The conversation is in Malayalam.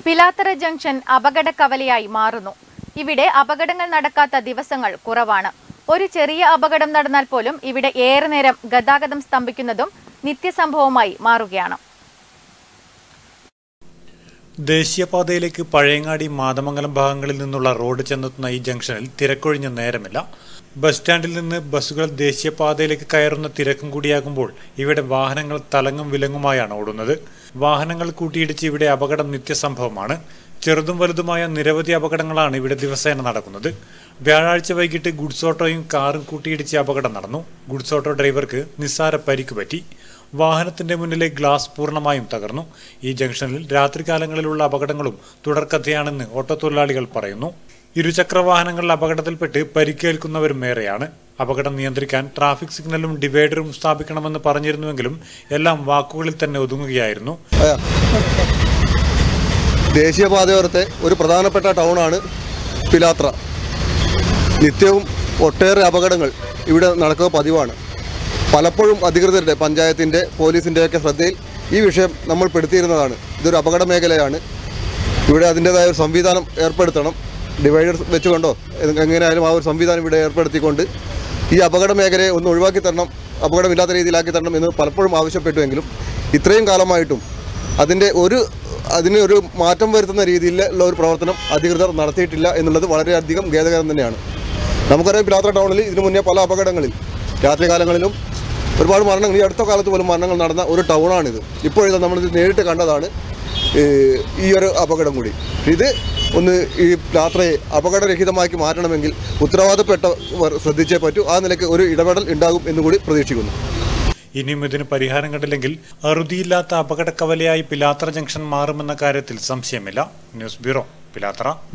പിലാത്തറ ജംഗ്ഷൻ അപകടക്കവലയായി മാറുന്നു ഇവിടെ അപകടങ്ങൾ നടക്കാത്ത ദിവസങ്ങൾ കുറവാണ് ഒരു ചെറിയ അപകടം നടന്നാൽ പോലും ഇവിടെ ഏറെ നേരം ഗതാഗതം സ്തംഭിക്കുന്നതും നിത്യസംഭവമായി മാറുകയാണ് ദേശീയപാതയിലേക്ക് പഴയങ്ങാടി മാതമംഗലം ഭാഗങ്ങളിൽ നിന്നുള്ള റോഡ് ചെന്നെത്തുന്ന ഈ ജംഗ്ഷനിൽ തിരക്കൊഴിഞ്ഞ നേരമില്ല ബസ് സ്റ്റാൻഡിൽ നിന്ന് ബസ്സുകൾ ദേശീയപാതയിലേക്ക് കയറുന്ന തിരക്കും കൂടിയാകുമ്പോൾ ഇവിടെ വാഹനങ്ങൾ തലങ്ങും വിലങ്ങുമായാണ് ഓടുന്നത് വാഹനങ്ങൾ കൂട്ടിയിടിച്ച് ഇവിടെ അപകടം നിത്യസംഭവമാണ് ചെറുതും വലുതുമായ നിരവധി അപകടങ്ങളാണ് ഇവിടെ ദിവസേന നടക്കുന്നത് വ്യാഴാഴ്ച വൈകിട്ട് ഗുഡ്സ് ഓട്ടോയും കാറും കൂട്ടിയിടിച്ച് അപകടം നടന്നു ഗുഡ്സ് ഓട്ടോ ഡ്രൈവർക്ക് നിസ്സാര പരിക്ക് പറ്റി വാഹനത്തിന്റെ മുന്നിലെ ഗ്ലാസ് പൂർണ്ണമായും തകർന്നു ഈ ജംഗ്ഷനിൽ രാത്രികാലങ്ങളിലുള്ള അപകടങ്ങളും തുടർക്കഥയാണെന്ന് ഓട്ടോ തൊഴിലാളികൾ പറയുന്നു ഇരുചക്ര വാഹനങ്ങളിൽ അപകടത്തിൽപ്പെട്ട് പരിക്കേൽക്കുന്നവരും ഏറെയാണ് അപകടം നിയന്ത്രിക്കാൻ ട്രാഫിക് സിഗ്നലും ഡിവൈഡറും സ്ഥാപിക്കണമെന്ന് പറഞ്ഞിരുന്നുവെങ്കിലും എല്ലാം വാക്കുകളിൽ തന്നെ ഒതുങ്ങുകയായിരുന്നു അയ്യ. ദേശീയപാതയോരത്തെ ഒരു പ്രധാനപ്പെട്ട ടൗണാണ് പിലാത്ര നിത്യവും ഒട്ടേറെ അപകടങ്ങൾ ഇവിടെ നടക്കുക പതിവാണ് പലപ്പോഴും അധികൃതരുടെ പഞ്ചായത്തിൻ്റെ പോലീസിൻ്റെയൊക്കെ ശ്രദ്ധയിൽ ഈ വിഷയം നമ്മൾ പെടുത്തിയിരുന്നതാണ് ഇതൊരു അപകട മേഖലയാണ് ഇവിടെ അതിൻ്റേതായ ഒരു സംവിധാനം ഏർപ്പെടുത്തണം ഡിവൈഡർ വെച്ചുകൊണ്ടോ എ- എങ്ങനെയായാലും ആ ഒരു സംവിധാനം ഇവിടെ ഏർപ്പെടുത്തിക്കൊണ്ട് ഈ അപകട മേഖലയെ ഒന്ന് ഒഴിവാക്കി തരണം അപകടമില്ലാത്ത രീതിയിലാക്കി തരണം എന്ന് പലപ്പോഴും ആവശ്യപ്പെട്ടുവെങ്കിലും ഇത്രയും കാലമായിട്ടും അതിൻ്റെ ഒരു അതിന് ഒരു മാറ്റം വരുത്തുന്ന രീതിയിലുള്ള ഒരു പ്രവർത്തനം അധികൃതർ നടത്തിയിട്ടില്ല എന്നുള്ളത് വളരെയധികം ഖേദകരം തന്നെയാണ് നമുക്കറിയാം പിലാത്ര ടൗണിൽ ഇതിനു മുന്നേ പല അപകടങ്ങളിൽ രാത്രികാലങ്ങളിലും ഒരുപാട് മരണങ്ങൾ ഈ അടുത്ത കാലത്ത് പോലും മരണങ്ങൾ നടന്ന ഒരു ടൗണാണിത് ഇപ്പോഴിത് നമ്മളിത് നേരിട്ട് കണ്ടതാണ് ഏഹ്, ഈ ഒരു അപകടം കൂടി ഇത് ഒന്ന് ഈ യാത്രയെ അപകടരഹിതമാക്കി മാറ്റണമെങ്കിൽ ഉത്തരവാദപ്പെട്ടവർ ശ്രദ്ധിച്ചേ പറ്റൂ ആ നിലയ്ക്ക് ഒരു ഇടപെടൽ ഉണ്ടാകും എന്നുകൂടി പ്രതീക്ഷിക്കുന്നു ഇനിയും ഇതിന് പരിഹാരം കണ്ടില്ലെങ്കിൽ അറുതിയില്ലാത്ത അപകടക്കവലയായി പിലാത്ര ജംഗ്ഷൻ മാറുമെന്ന കാര്യത്തിൽ സംശയമില്ല ന്യൂസ് ബ്യൂറോ പിലാത്ര